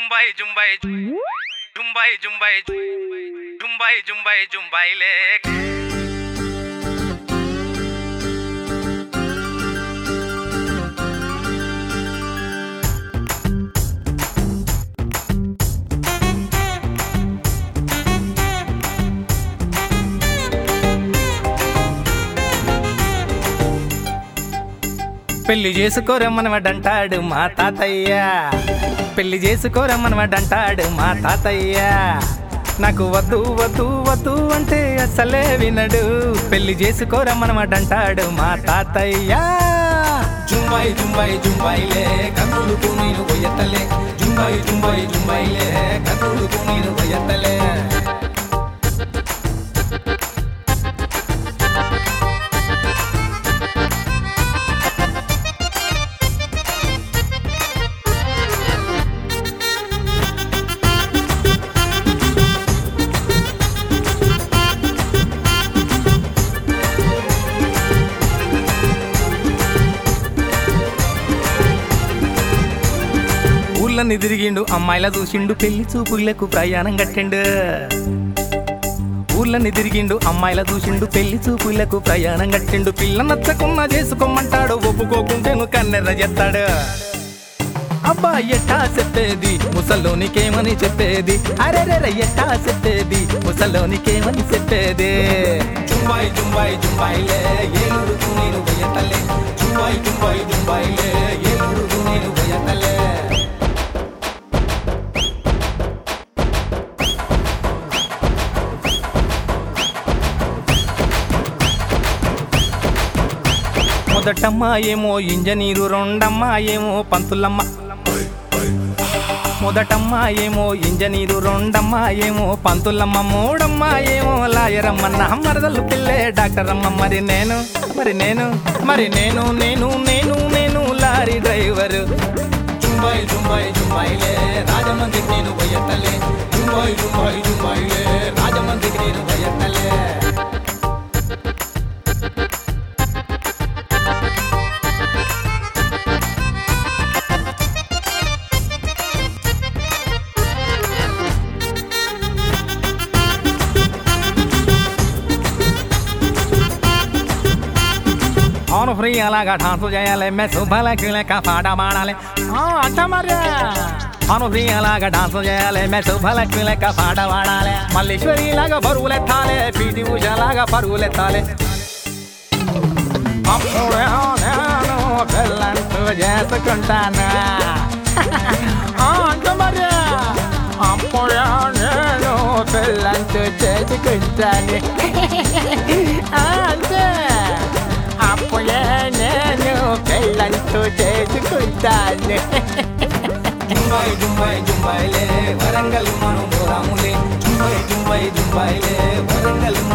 జుంబాయి జుంబాయి జుంబాయి జుంబాయి జుంబాయి జుంబాయి జుంబాయి లే పెళ్లి చేసుకోరమ్మనవాడంటాడు మా తాతయ్య పెళ్లి చేసుకోరమ్మనవాడంటాడు మా తాతయ్య నాకు వద్దు వద్దు వద్దు అంటే అసలే వినడు పెళ్లి చేసుకోరమ్మనవాడంటాడు మా తాతయ్య జుంబాయి జుంబాయి జుంబాయిలే కన్నులకు నేను కొయ్యత్తలే జుంబాయి జుంబాయి జుంబాయిలే కన్నులకు నేను కొయ్యత్తలే ఊళ్ళని తిరిగిండు అమ్మాయిల చూసిండు పెళ్లి చూపులకు ప్రయాణం కట్టిండు ఊళ్ళని తిరిగిండు అమ్మాయిల చూసిండు పెళ్లి చూపులకు ప్రయాణం కట్టిండు పిల్ల నచ్చకున్నా చేసుకోమంటాడు ఒప్పుకోకుంటే నువ్వు కన్నెర్ర చేస్తాడు అబ్బా ఎట్టా చెప్పేది ముసలోనికేమని చెప్పేది అరెరెర ఎట్టా చెప్పేది ముసలోనికేమని చెప్పేది జుంబాయి జుంబాయి జుంబాయిలే ఏలుడుకు నేను పోయతలే జుంబాయి జుంబాయి జుంబాయిలే ఏలుడుకు నేను పోయతలే మొదటమ్మ ఏమో ఇంజనీరు రెండమ్మ ఏమో పంతులమ్మ మొదటమ్మ ఏమో ఇంజనీరు రెండమ్మ ఏమో పంతులమ్మ మూడమ్మ ఏమో లాయరమ్మ నా మరదలు పిల్లే డాక్టర్ అమ్మ మరి నేను మరి నేను మరి నేను నేను నేను నేను లారీ డ్రైవరు జుంబాయి జుంబాయి జుంబాయిలే రాజమండ్రికి నేను పోయత్తలే జుంబాయి జుంబాయి జుంబాయిలే రాజమండ్రికి నేను పోయత్తలే అవును ఫ్రీ అలాగా డాన్స్ చేయాలి మెస్ భలకి లెక్క పాట పాడాలి ఆ, అంట మరి అవును ఫ్రీ అలాగా డాన్స్ చేయాలి మెస్ భలకి లెక్క పాట పాడాలి మల్లేశ్వరి లాగా బరువులెత్తాలి పీటి ఉష లాగా పరుగులెత్తాలి అప్పుడే నేను పెళ్ళంటూ చేసుకుంటాను ఆ, అంట మరి అప్పుడే నేను పెళ్ళంటూ చేసుకుంటాను ఆ, అంతే అప్పుడే నేను పెళ్ళంటూ చేసుకుంటాను జుంబాయి జుంబాయి జుంబాయిలే వరంగల్ మనం రాములే జుంబాయి జుంబాయి జుంబాయిలే వరంగల్